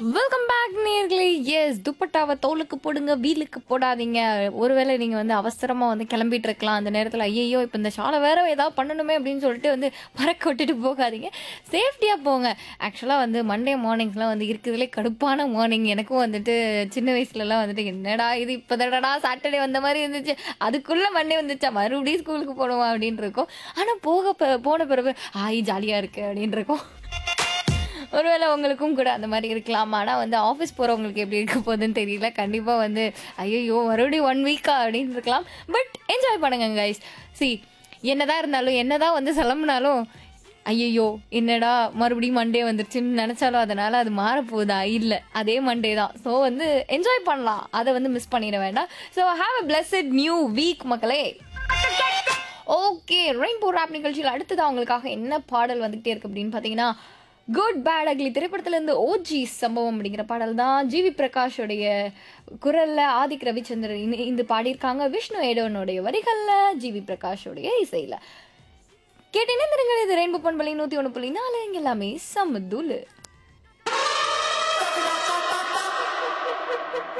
welcome back நேர்களே yes துப்பட்டாவை தோலுக்கு போடுங்க வீலுக்கு போடாதீங்க ஒருவேளை நீங்கள் வந்து அவசரமாக வந்து கிளம்பிட்டு இருக்கலாம் அந்த நேரத்தில் ஐயையோ இப்போ இந்த ஷாலை வேற ஏதாவது பண்ணணுமே அப்படின்னு சொல்லிட்டு வந்து பறக்க விட்டுட்டு போகாதீங்க சேஃப்டியாக போங்க ஆக்சுவலாக வந்து மண்டே மார்னிங்ஸ்லாம் வந்து இருக்கிறதுலே கடுப்பான மார்னிங் எனக்கும் வந்துட்டு சின்ன வயசுலலாம் வந்துட்டு என்னடா இது இப்போ தடடா சாட்டர்டே வந்த மாதிரி இருந்துச்சு அதுக்குள்ளே மண்டே வந்துச்சா மறுபடியும் ஸ்கூலுக்கு போகணுமா அப்படின்னு இருக்கும் ஆனால் போக ப- போன பிறகு ஆய் ஜாலியாக இருக்கு அப்படின்னு இருக்கும் ஒருவேளை உங்களுக்கும் கூட அந்த மாதிரி இருக்கலாம் ஆனால் வந்து ஆஃபீஸ் போகிறவங்களுக்கு எப்படி இருக்க போகுதுன்னு தெரியல கண்டிப்பாக வந்து ஐயோ மறுபடியும் ஒன் வீக்கா அப்படின்னு இருக்கலாம் பட் என்ஜாய் பண்ணுங்க கைஸ் சி என்னதான் இருந்தாலும் என்னதான் வந்து கிளம்புனாலும் ஐயையோ என்னடா மறுபடியும் மண்டே வந்துருச்சுன்னு நினச்சாலும் அதனால அது மாறப்போகுதா இல்லை அதே மண்டே தான் ஸோ வந்து என்ஜாய் பண்ணலாம் அதை வந்து மிஸ் பண்ணிட வேண்டாம் so have a blessed new week மக்களே ஓகே ரெயின்போ ராப் நிகழ்ச்சியில் அடுத்தது அவங்களுக்காக என்ன பாடல் வந்துகிட்டே இருக்கு அப்படின்னு பார்த்தீங்கன்னா குட் பேட் அக்லி திரைப்படத்திலேருந்து ஓஜி சம்பவம் அப்படிங்கிற பாடல் தான் ஜிவி பிரகாஷோடைய குரலில் ஆதிக் ரவிச்சந்திரன் இணை- இந்த பாடியிருக்காங்க விஷ்ணு ஏடவனுடைய வரிகளில் ஜிவி பிரகாஷோடைய இசையில் கேட்டீங்கன்னா இது ரெயின்போ பண்பலை நூற்றி ஒன்று புள்ளி நாலு இங்க எல்லாமே சமதுலு